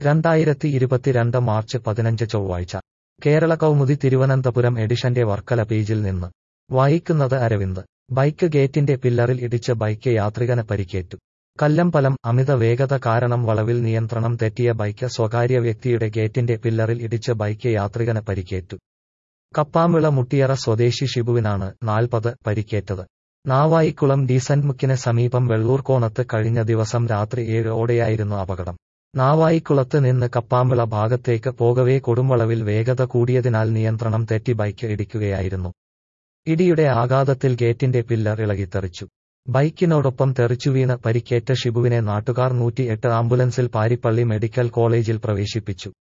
രണ്ടായിരത്തി ഇരുപത്തിരണ്ട് മാർച്ച് പതിനഞ്ച് ചൊവ്വാഴ്ച കേരള കൗമുദി തിരുവനന്തപുരം എഡിഷന്റെ വർക്കല പേജിൽ നിന്ന് വായിക്കുന്നത് അരവിന്ദ് ബൈക്ക് ഗേറ്റിന്റെ പില്ലറിൽ ഇടിച്ച് ബൈക്ക് യാത്രികന് പരിക്കേറ്റു കല്ലമ്പലം അമിത വേഗത കാരണം വളവിൽ നിയന്ത്രണം തെറ്റിയ ബൈക്ക് സ്വകാര്യ വ്യക്തിയുടെ ഗേറ്റിന്റെ പില്ലറിൽ ഇടിച്ച് ബൈക്ക് യാത്രികന് പരിക്കേറ്റു കപ്പാമിള മുട്ടിയറ സ്വദേശി ഷിബുവിനാണ് നാൽപ്പത് പരിക്കേറ്റത് നാവായിക്കുളം ഡീസന്റ് മുക്കിന് സമീപം വെള്ളൂർക്കോണത്ത് കഴിഞ്ഞ ദിവസം രാത്രി ഏഴ് ഓടെയായിരുന്നു അപകടം നാവായിക്കുളത്ത് നിന്ന് കപ്പാമ്പിള ഭാഗത്തേക്ക് പോകവേ കൊടുംവളവിൽ വേഗത കൂടിയതിനാൽ നിയന്ത്രണം തെറ്റി ബൈക്ക് ഇടിക്കുകയായിരുന്നു ഇടിയുടെ ആഘാതത്തിൽ ഗേറ്റിന്റെ പില്ലർ ഇളകിത്തെറിച്ചു ബൈക്കിനോടൊപ്പം തെറിച്ചുവീണ് പരിക്കേറ്റ ഷിബുവിനെ നാട്ടുകാർ നൂറ്റിയെട്ട് ആംബുലൻസിൽ പാരിപ്പള്ളി മെഡിക്കൽ കോളേജിൽ പ്രവേശിപ്പിച്ചു